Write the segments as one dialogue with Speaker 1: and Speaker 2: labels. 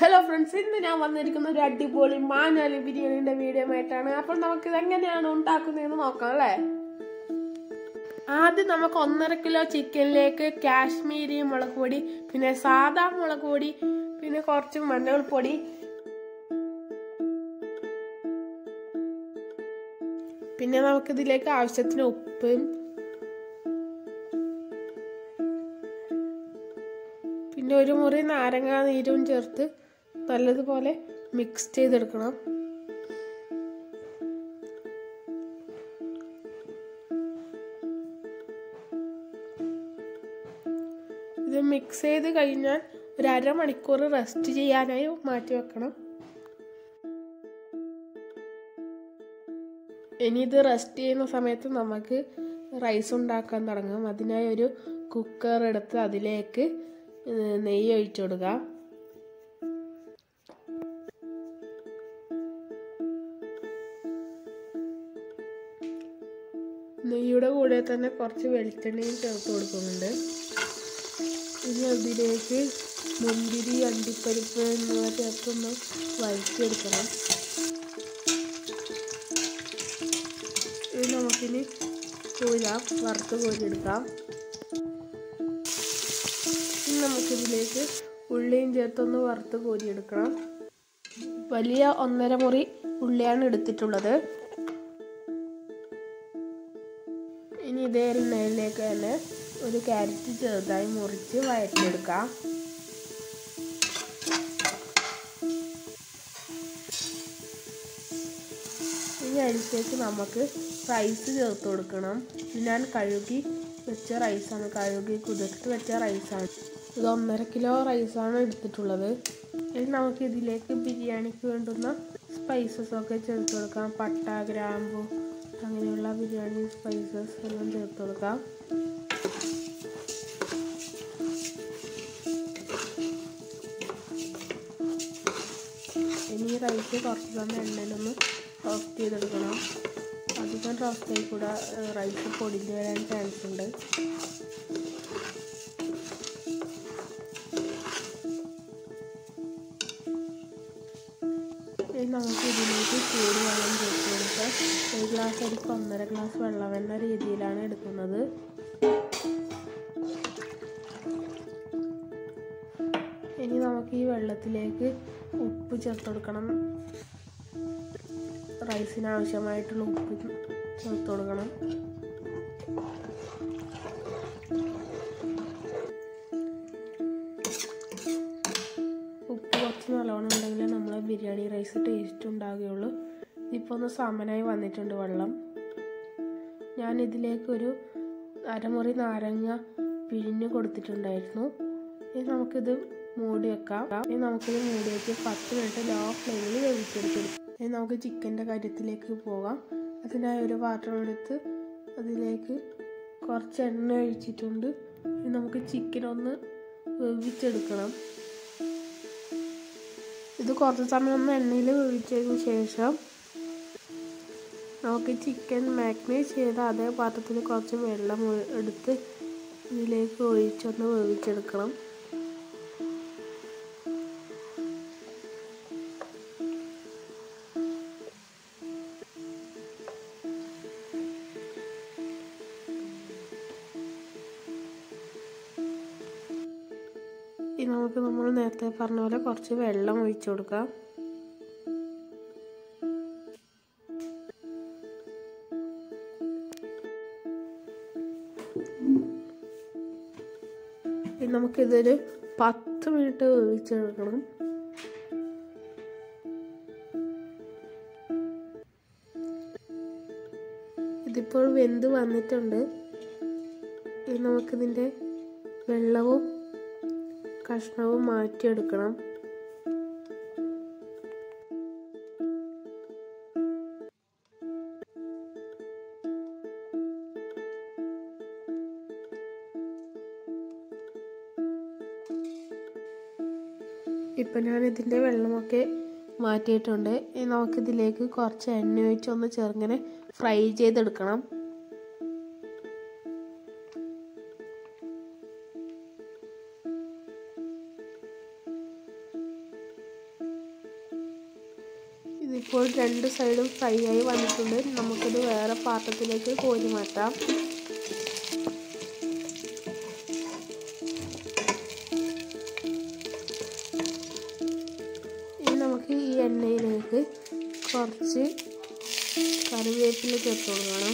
Speaker 1: Hello friends ഇന്ന് ഞാൻ വന്നിരിക്കുന്ന ഒരു അടിപൊളി മാനാലി ബിരിയാണിന്റെ വീഡിയോ ആയിട്ടാണ് അപ്പോൾ നമുക്ക് ഇത് എങ്ങനെയാണ് ഉണ്ടാക്കുന്നതെന്ന് നോക്കാം അല്ലേ ആദ്യം നമുക്ക് ഒന്നര കിലോ ചിക്കനിലേക്ക് കാശ്മീരി മുളക് പൊടി പിന്നെ സാദാ മുളക് പൊടി പിന്നെ കുറച്ച് മഞ്ഞൾപ്പൊടി പിന്നെ നമുക്കിതിലേക്ക് ആവശ്യത്തിന് ഉപ്പും പിന്നെ ഒരു മുറി നാരങ്ങ നീരും ചേർത്ത് നല്ലതുപോലെ മിക്സ് ചെയ്തെടുക്കണം ഇത് മിക്സ് ചെയ്ത് കഴിഞ്ഞാൽ ഒരു അരമണിക്കൂർ റെസ്റ്റ് ചെയ്യാനായി മാറ്റി വെക്കണം ഇനി ഇത് റെസ്റ്റ് ചെയ്യുന്ന സമയത്ത് നമുക്ക് റൈസ് ഉണ്ടാക്കാൻ തുടങ്ങാം അതിനായി ഒരു കുക്കർ എടുത്ത് അതിലേക്ക് നെയ്യ് ഒഴിച്ചു കൊടുക്കുക നെയ്യുടെ കൂടെ തന്നെ കുറച്ച് വെളിച്ചെണ്ണയും ചേർത്ത് കൊടുക്കുന്നുണ്ട് ഇനി അതിലേക്ക് മുന്തിരി അണ്ടിപ്പരിപ്പ് എന്നിവ ചേർത്തൊന്ന് വഴറ്റിയെടുക്കണം ഇത് നമുക്കിനി കോരാം വറുത്ത് കോരിയെടുക്കാം ഇനി നമുക്കിതിലേക്ക് ഉള്ളിയും ചേർത്തൊന്ന് വറുത്ത് കോരിയെടുക്കണം വലിയ ഒന്നര മുറി ഉള്ളിയാണ് എടുത്തിട്ടുള്ളത് ഇനി ഇതേ എണ്ണയിലേക്ക് തന്നെ ഒരു ക്യാരറ്റ് ചെറുതായി മുറിച്ച് വഴറ്റിയെടുക്കാം ഇനി അതിലേക്ക് നമുക്ക് റൈസ് ചേർത്ത് കൊടുക്കണം ഇത് ഞാൻ കഴുകി വെച്ച റൈസാണ് കഴുകി കുതിർത്ത് വെച്ച റൈസാണ് ഇത് ഒന്നര കിലോ റൈസാണ് എടുത്തിട്ടുള്ളത് ഇനി നമുക്ക് ഇതിലേക്ക് ബിരിയാണിക്ക് വേണ്ടുന്ന സ്പൈസസ് ഒക്കെ ചേർത്ത് കൊടുക്കാം പട്ട ഗ്രാമ്പു അങ്ങനെയുള്ള ബിരിയാണി സ്പൈസസ് എല്ലാം ചേർത്ത് കൊടുക്കാം ഇനി റൈസ് കുറച്ച് സമയം എണ്ണയിലൊന്ന് റോസ്റ്റ് ചെയ്തെടുക്കണം അധികം റോസ്റ്റ് ആയി കൂടെ റൈസ് പൊടിഞ്ഞ് വരാൻ ചാൻസ് ഉണ്ട് ഇനി നമുക്ക് ഇതിലേക്ക് ചൂട് വെള്ളം ചേർത്ത് കൊടുക്കാം ഒരു ഗ്ലാസ് അരിക്ക് ഒന്നര ഗ്ലാസ് വെള്ളം എന്ന രീതിയിലാണ് എടുക്കുന്നത് ഇനി നമുക്ക് ഈ വെള്ളത്തിലേക്ക് ഉപ്പ് ചേർത്ത് കൊടുക്കണം റൈസിന് ആവശ്യമായിട്ടുള്ള ഉപ്പ് ചേർത്ത് കൊടുക്കണം ഉപ്പ് കുറച്ച് നല്ലോണം ഉണ്ടെങ്കിൽ നമ്മളെ ബിരിയാണി റൈസ് ടേസ്റ്റ് ഉണ്ടാകുകയുള്ളൂ ഇപ്പോൾ ഒന്ന് സമനായി വന്നിട്ടുണ്ട് വെള്ളം ഞാൻ ഇതിലേക്ക് ഒരു അരമുറി നാരങ്ങ പിഴിഞ്ഞ് കൊടുത്തിട്ടുണ്ടായിരുന്നു ഇനി നമുക്കിത് മൂടി വെക്കാം ഇനി നമുക്കിത് മൂടി വെച്ച് പത്ത് മിനിറ്റ് ലോ ഫ്ലെയിമിൽ വേവിച്ചെടുക്കും ഇനി നമുക്ക് ചിക്കൻ്റെ കാര്യത്തിലേക്ക് പോകാം അതിനായി ഒരു പാത്രം എടുത്ത് അതിലേക്ക് കുറച്ച് എണ്ണ ഒഴിച്ചിട്ടുണ്ട് ഇനി നമുക്ക് ചിക്കൻ ഒന്ന് വേവിച്ചെടുക്കണം ഇത് കുറച്ച് സമയം ഒന്ന് എണ്ണയിൽ വേവിച്ചതിന് ശേഷം നമുക്ക് ചിക്കൻ മാഗ്നേറ്റ് ചെയ്ത അതേ പാത്രത്തിൽ കുറച്ച് വെള്ളം എടുത്ത് ഇതിലേക്ക് ഒഴിച്ചൊന്ന് വേവിച്ചെടുക്കണം ഇനി നമുക്ക് നമ്മൾ നേരത്തെ പറഞ്ഞ പോലെ കുറച്ച് വെള്ളം ഒഴിച്ചു കൊടുക്കാം ഇനി നമുക്കിതൊരു പത്ത് മിനിറ്റ് വേവിച്ചെടുക്കണം ഇതിപ്പോൾ വെന്ത് വന്നിട്ടുണ്ട് ഇനി നമുക്കിതിൻ്റെ വെള്ളവും കഷ്ണവും മാറ്റിയെടുക്കണം ഇപ്പം ഞാൻ ഇതിൻ്റെ വെള്ളമൊക്കെ മാറ്റിയിട്ടുണ്ട് ഇനി നമുക്കിതിലേക്ക് കുറച്ച് എണ്ണ ഒഴിച്ച് ഒന്ന് ചെറുങ്ങനെ ഫ്രൈ ചെയ്തെടുക്കണം ഇതിപ്പോൾ രണ്ട് സൈഡും ഫ്രൈ ആയി വന്നിട്ടുണ്ട് നമുക്കിത് വേറെ പാത്രത്തിലേക്ക് കോരി മാറ്റാം ഇനി നമുക്ക് ഈ എണ്ണയിലേക്ക് കുറച്ച് കറിവേപ്പില ചേർത്ത് കൊടുക്കണം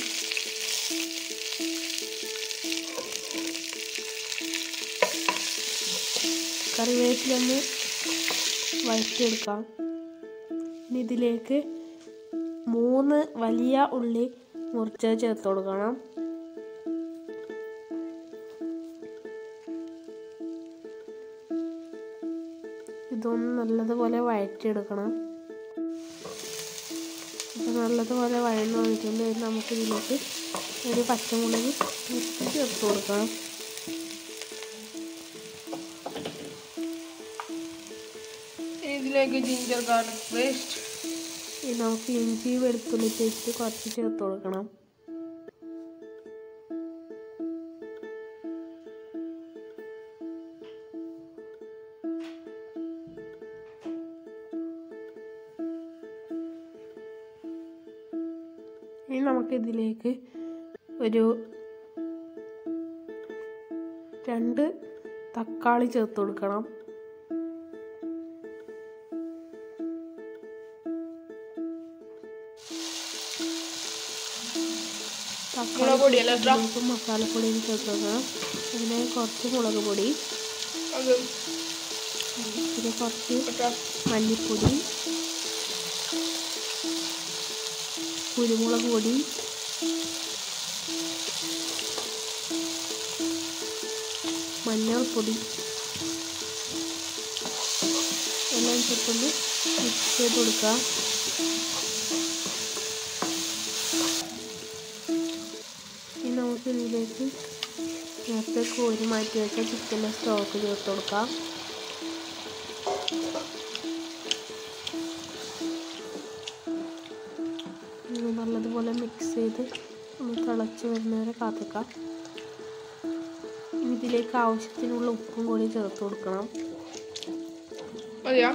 Speaker 1: കറിവേപ്പില ഒന്ന് വഴറ്റിയെടുക്കാം ഇനി ഇതിലേക്ക് മൂന്ന് വലിയ ഉള്ളി മുറിച്ച് ചേർത്ത് കൊടുക്കണം ഇതൊന്ന് നല്ലതുപോലെ വഴറ്റിയെടുക്കണം ഇപ്പം നല്ലതുപോലെ വഴന്ന് വന്നിട്ടുണ്ട് നമുക്ക് ഇതിലേക്ക് ഒരു പച്ചമുളക് മുറിച്ച് ചേർത്ത് കൊടുക്കണം
Speaker 2: ഇതിലേക്ക് ജിഞ്ചർ ഗാർലിക് പേസ്റ്റ്
Speaker 1: ഇനി നമുക്ക് ഇഞ്ചി വെളുത്തുള്ളി പേസ്റ്റ് കുറച്ച് ചേർത്ത് കൊടുക്കണം ഇനി നമുക്ക് ഇതിലേക്ക് ഒരു രണ്ട് തക്കാളി ചേർത്ത് കൊടുക്കണം
Speaker 2: മുളക് പൊടിയല്ലേ ഇത്ര?
Speaker 1: ഇതിലേക്ക് മസാലപ്പൊടിയും ചേർത്ത് കൊടുക്കണം അതിന് കുറച്ച് മുളക് പൊടി
Speaker 2: അത്
Speaker 1: പിന്നെ കുറച്ച്
Speaker 2: ഇട്ടോ.
Speaker 1: മല്ലിപ്പൊടി കുരുമുളക് പൊടി മഞ്ഞൾപ്പൊടി എല്ലാം ചേർത്തൊന്ന് മിക്സ് ചെയ്ത് കൊടുക്കാം ഇനി നമുക്ക് ഇതിലേക്ക് നേരത്തെ കോരി മാറ്റി വെച്ച ചിക്കൻ്റെ സ്റ്റോക്ക് ചേർത്ത് കൊടുക്കാം ഇത് നല്ലതുപോലെ മിക്സ് ചെയ്ത് ഒന്ന് തിളച്ച് വരുന്നവരെ കാത്തിക്കാം ഇനി ഇതിലേക്ക് ആവശ്യത്തിനുള്ള ഉപ്പും കൂടി ചേർത്ത് കൊടുക്കണം
Speaker 2: മതിയോ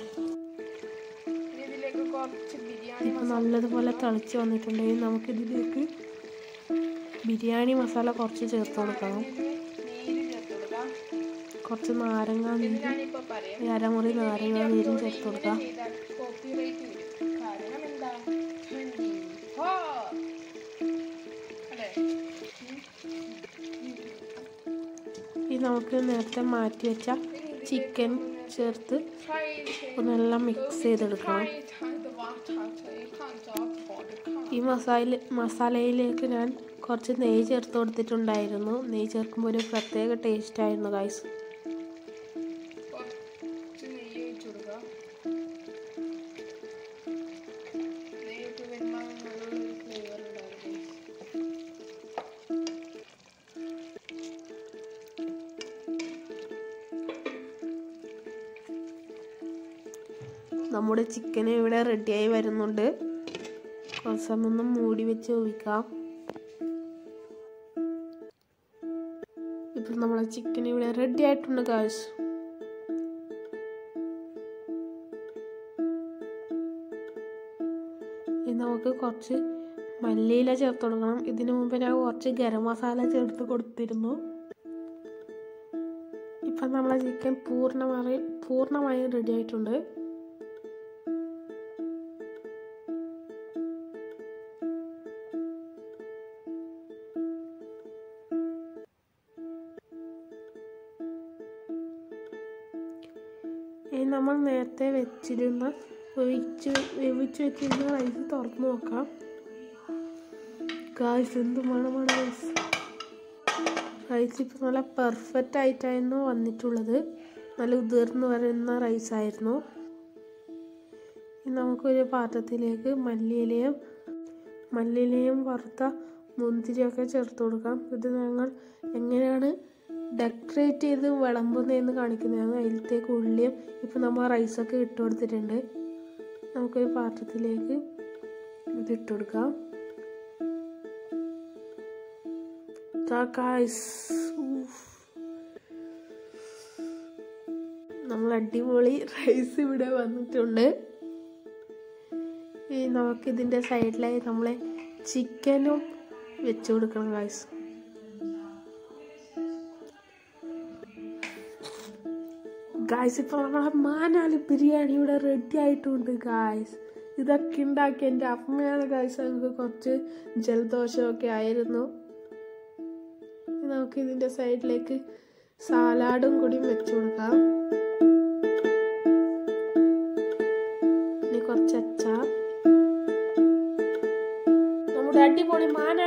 Speaker 2: ഇനി ഇതിലേക്ക് കുറച്ച് ബിരിയാണി
Speaker 1: ഇപ്പം നല്ലതുപോലെ തിളച്ച് വന്നിട്ടുണ്ടെങ്കിൽ നമുക്കിതിലേക്ക് ബിരിയാണി മസാല കുറച്ച് ചേർത്ത് കൊടുക്കണം
Speaker 2: നീര് ചേർത്ത് കൊടുക്കാം
Speaker 1: കുറച്ച് നാരങ്ങ നീര്
Speaker 2: ഞാനിപ്പോ പറയാം
Speaker 1: അരമുറി നാരങ്ങ നീരും ചേർത്ത് കൊടുക്കാം
Speaker 2: കോപ്പിറൈറ്റ് വരും കാരണം എന്താ ഹോ. അല്ലേ
Speaker 1: ഇനി നമുക്ക് നേരത്തെ മാറ്റി വെച്ച ചിക്കൻ ചേർത്ത്
Speaker 2: Try
Speaker 1: ഒന്നെല്ലാം മിക്സ് ചെയ്തെടുക്കണം
Speaker 2: the water you can't talk about it
Speaker 1: ഈ മസാല മസാലയിലേക്ക് ഞാൻ കുറച്ച് നെയ്യ് ചേർത്ത് കൊടുത്തിട്ടുണ്ടായിരുന്നു നെയ്യ് ചേർക്കുമ്പോൾ ഒരു പ്രത്യേക ടേസ്റ്റ് ആയിരുന്നു ഗൈസ്
Speaker 2: കുറച്ച് നെയ്യ് ഒഴിച്ച് കൊടുക്കുക നെയ്യൊക്കെ വരുമ്പോൾ നല്ലൊരു ഫ്ലേവർ ഉണ്ടാവും
Speaker 1: നമ്മുടെ ചിക്കൻ ഇവിടെ റെഡിയായി വരുന്നുണ്ട് കുറച്ച് സമയം ഒന്ന് മൂടി വെച്ച് ഒഴിക്കാം ഇപ്പം നമ്മളെ ചിക്കൻ ഇവിടെ റെഡി ആയിട്ടുണ്ട് ഗായ്സ് ഇനി നമുക്ക് കുറച്ച് മല്ലിയില ചേർത്ത് കൊടുക്കണം ഇതിനു മുമ്പ് ഞാൻ കുറച്ച് ഗരം മസാല ചേർത്ത് കൊടുത്തിരുന്നു ഇപ്പം നമ്മളെ ചിക്കൻ പൂർണ്ണമായി പൂർണ്ണമായും റെഡി ആയിട്ടുണ്ട് ഇനി നമ്മൾ നേരത്തെ വെച്ചിരുന്ന വേവിച്ച് വേവിച്ച് വെച്ചിരുന്ന റൈസ് തുറന്ന് നോക്കാം ഗായ്സ് എന്ത് മണമാണ് റൈസ് റൈസ് ഇപ്പം നല്ല പെർഫെക്റ്റ് ആയിട്ടായിരുന്നു വന്നിട്ടുള്ളത് നല്ല ഉതിർന്ന് വരുന്ന റൈസ് ആയിരുന്നു ഇനി നമുക്കൊരു പാത്രത്തിലേക്ക് മല്ലിയിലയും മല്ലിയിലയും വറുത്ത മുന്തിരിയൊക്കെ ചേർത്ത് കൊടുക്കാം ഇത് ഞങ്ങൾ എങ്ങനെയാണ് ഡെക്കറേറ്റ് ചെയ്ത് വിളമ്പുന്നതെന്ന് കാണിക്കുന്നതാണ് അതിലത്തേക്ക് ഉള്ളിയും ഇപ്പം നമ്മൾ റൈസൊക്കെ ഇട്ട് കൊടുത്തിട്ടുണ്ട് നമുക്കൊരു പാത്രത്തിലേക്ക് ഇത് ഇട്ട് കൊടുക്കാം ദാ guys. ഊഫ്. നമ്മൾ അടിപൊളി റൈസ് ഇവിടെ വന്നിട്ടുണ്ട് ഈ നമുക്ക് ഇതിൻ്റെ സൈഡിലായി നമ്മളെ ചിക്കനും വെച്ച് കൊടുക്കണം ഗായ്സ് ഗായ്സ് ഇപ്പോൾ നമ്മളെ മാനാല് ബിരിയാണി ഇവിടെ റെഡി ആയിട്ടുണ്ട് ഗായ്സ് ഇതൊക്കെ ഉണ്ടാക്കി എൻ്റെ അമ്മയാണ് ഗായ്സ് നമുക്ക് കുറച്ച് ജലദോഷമൊക്കെ ആയിരുന്നു ഇനി നമുക്ക് ഇതിൻ്റെ സൈഡിലേക്ക് സാലാഡും കൂടി വെച്ച് കൊടുക്കാം ഇനി കുറച്ച് അച്ചാർ നമ്മുടെ അടിപൊളി മാന